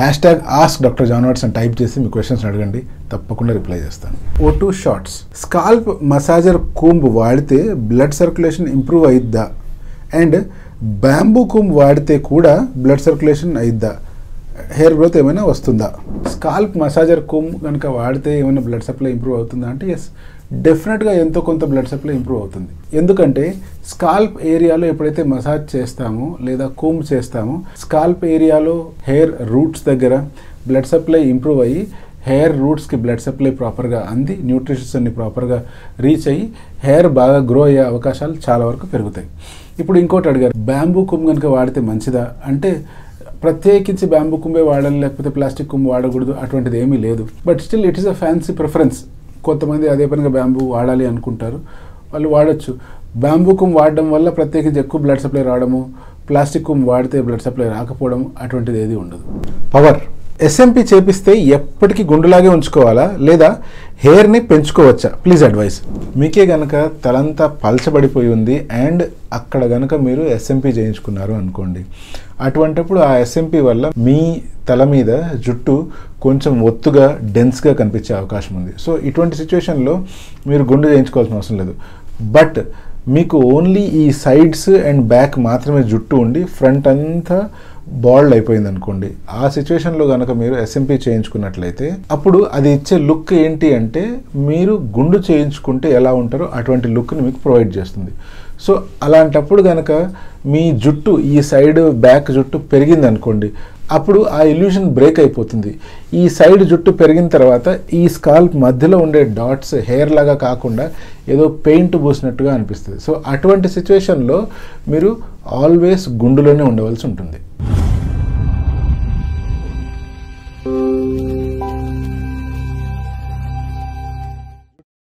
hash tag ask doctor John what's అని type చేసి మీ క్వశ్చన్స్ అడగండి తప్పకుండా రిప్లై చేస్తాను ఓ two shorts scalp massager comb వాడితే బ్లడ్ సర్క్యులేషన్ ఇంప్రూవ్ అయిద్దా అండ్ బ్యాంబూ కూంబ్ వాడితే కూడా బ్లడ్ సర్క్యులేషన్ అయిద్దా హెయిర్ గ్రోత్ ఏమైనా వస్తుందా స్కాల్ప్ మసాజర్ కూమ్ కనుక వాడితే ఏమైనా బ్లడ్ సప్లై ఇంప్రూవ్ అవుతుందా అంటే ఎస్ డెఫినెట్గా ఎంతో కొంత బ్లడ్ సప్లై ఇంప్రూవ్ అవుతుంది ఎందుకంటే స్కాల్ప్ ఏరియాలో ఎప్పుడైతే మసాజ్ చేస్తామో లేదా కూమ్ చేస్తామో స్కాల్ప్ ఏరియాలో హెయిర్ రూట్స్ దగ్గర బ్లడ్ సప్లై ఇంప్రూవ్ అయ్యి హెయిర్ రూట్స్కి బ్లడ్ సప్లై ప్రాపర్గా అంది న్యూట్రిషన్స్ అన్ని ప్రాపర్గా రీచ్ అయ్యి హెయిర్ బాగా గ్రో అయ్యే అవకాశాలు చాలా వరకు పెరుగుతాయి ఇప్పుడు ఇంకోటి అడిగారు బ్యాంబూ కుమ్ కనుక వాడితే మంచిదా అంటే ప్రత్యేకించి బ్యాంబూ కుంబే వాడాలి లేకపోతే ప్లాస్టిక్ కుంభ వాడకూడదు అటువంటిది ఏమీ లేదు but still it is a fancy preference కొంతమంది అదే పనిగా బ్యాంబూ వాడాలి అనుకుంటారు వాళ్ళు వాడచ్చు బ్యాంబూ కుమ్ వాడడం వల్ల ప్రత్యేకించి ఎక్కువ బ్లడ్ సప్లై రావడము ప్లాస్టిక్ కుమ్ వాడితే బ్లడ్ సప్లై రాకపోవడం అటువంటిది ఏది ఉండదు పవర్ ఎస్ఎంపి చేపిస్తే ఎప్పటికీ గుండులాగే ఉంచుకోవాలా లేదా హెయిర్ని పెంచుకోవచ్చా ప్లీజ్ అడ్వైస్ మీకే గనక తలంతా పలచబడిపోయి ఉంది అండ్ అక్కడ గనక మీరు ఎస్ఎంపి చేయించుకున్నారు అనుకోండి అటువంటప్పుడు ఆ ఎస్ఎంపి వల్ల మీ తల మీద జుట్టు కొంచెం ఒత్తుగా డెన్స్గా కనిపించే అవకాశం ఉంది సో ఇటువంటి సిచ్యువేషన్లో మీరు గుండు చేయించుకోవాల్సిన అవసరం లేదు బట్ మీకు ఓన్లీ ఈ సైడ్స్ అండ్ బ్యాక్ మాత్రమే జుట్టు ఉండి ఫ్రంట్ అంతా బాల్డ్ అయిపోయింది అనుకోండి ఆ సిచ్యువేషన్లో కనుక మీరు ఎస్ఎంపీ చేయించుకున్నట్లయితే అప్పుడు అది ఇచ్చే లుక్ ఏంటి అంటే మీరు గుండు చేయించుకుంటే ఎలా ఉంటారో అటువంటి లుక్ని మీకు ప్రొవైడ్ చేస్తుంది సో అలాంటప్పుడు కనుక మీ జుట్టు ఈ సైడ్ బ్యాక్ జుట్టు పెరిగింది అనుకోండి అప్పుడు ఆ ఇల్యూషన్ బ్రేక్ అయిపోతుంది ఈ సైడ్ జుట్టు పెరిగిన తర్వాత ఈ స్కాల్ప్ మధ్యలో ఉండే డాట్స్ హెయిర్ లాగా కాకుండా ఏదో పెయింట్ పూసినట్టుగా అనిపిస్తుంది సో అటువంటి సిచ్యువేషన్లో మీరు ఆల్వేస్ గుండులోనే ఉండవలసి ఉంటుంది